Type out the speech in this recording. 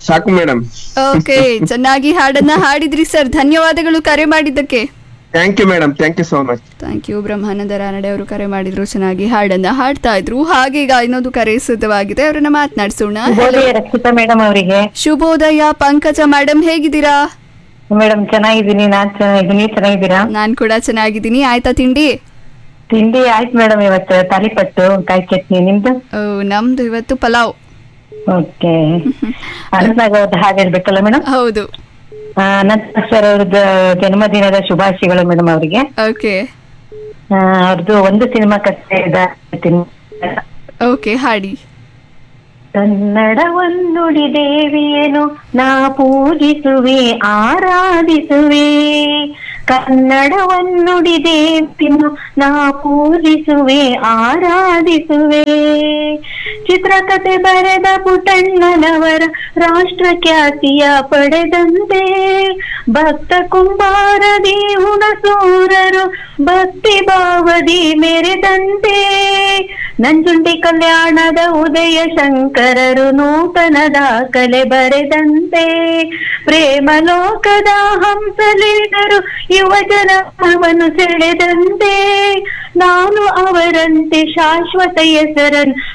ಸಾಕು madam okay ಚೆನ್ನಾಗಿ ಹಾಡನ್ನ ಹಾಡಿದ್ರಿ ಸರ್ ಧನ್ಯವಾದಗಳು ಕರೆ ಮಾಡಿದ್ದಕ್ಕೆ thank you madam thank you so much thank you Brahmananda Ranade ಅವರು ಕರೆ ಮಾಡಿದ್ರು ಚೆನ್ನಾಗಿ ಹಾಡನ್ನ ಹಾಡ್ತಾ ಇದ್ರು ಹಾಗೆ ಈಗ ಇನ್ನೊಂದು ಕರೆ ಸಿದ್ಧವಾಗಿದೆ ಅವರನ್ನ ಮಾತನಾಡಿಸೋಣ ಶುಭೋದಯ ರಕ್ಷಿತಾ ಮೇಡಮ್ ಅವರಿಗೆ ಶುಭೋದಯ ಪಂಕಜ ಮೇಡಮ್ ಹೇಗಿದ್ದೀರಾ ಮೇಡಮ್ ಚೆನ್ನಾಗಿದ್ದೀನಿ ನಾನ್ ಚೆನ್ನಾಗಿದ್ದೀನಿ ನೀವ್ ಚೆನ್ನಾಗಿದ್ದೀರಾ ನಾನ್ ಕೂಡ ಚೆನ್ನಾಗಿದ್ದೀನಿ ಆಯ್ತಾ ತಿಂಡಿ ತಿಂಡಿ ಆಯ್ತು ಮೇಡಮ್ ಇವತ್ತು ತಾಲಿಪಟ್ಟು ಕಾಯಿ ಚಟ್ನಿ ನಿಮ್ದು ಓ, ನಮ್ದು ಇವತ್ತು ಪಲಾವ್ ಓಕೆ ಅನಂತಾಗ ಅವ್ರದ್ದು ಹಾಡು ಹೇಳ್ಬೇಕಲ್ಲ ಮೇಡಮ್ ಹೌದು ಅನಂತ ಸರ್ ಅವ್ರದ್ದು ಜನ್ಮದಿನದ ಶುಭಾಶಯಗಳು ಮೇಡಮ್ ಅವರಿಗೆ ಓಕೆ ಅವ್ರದ್ದು ಒಂದು ಸಿನಿಮಾ ಕಥೆ ಇದೆ ಓಕೆ ಹಾಡಿ ಕನ್ನಡವನ್ನುಡಿ ದೇವಿಯನು ನಾ ಪೂಜಿಸುವೆ ಆರಾಧಿಸುವೆ ಕನ್ನಡವನ್ನುಡಿ ದೇವಿಯನು ನಾ ಪೂಜಿಸುವೆ ಆರಾಧಿಸುವೆ ಚಿತ್ರಕಥೆ ಬರೆದ ಪುಟಣ್ಣನವರ ರಾಷ್ಟ್ರ ಖ್ಯಾತಿಯ ಪಡೆದಂತೆ ಭಕ್ತ ಕುಂಬಾರದಿ ಹುಣಸೂರರು ಭಕ್ತಿ ಭಾವದಿ ಮೆರೆದಂತೆ ನಂಜುಂಡಿ ಕಲ್ಯಾಣದ ಉದಯ ಶಂಕರರು ನೂತನ ದಾಖಲೆ ಬರೆದಂತೆ ಪ್ರೇಮ ಲೋಕದ ಹಂಸಲೇದರು ಯುವ ಜನವನ್ನು ಸೆಳೆದಂತೆ ನಾನು ಅವರಂತೆ ಶಾಶ್ವತ ಹೆಸರನ್ನು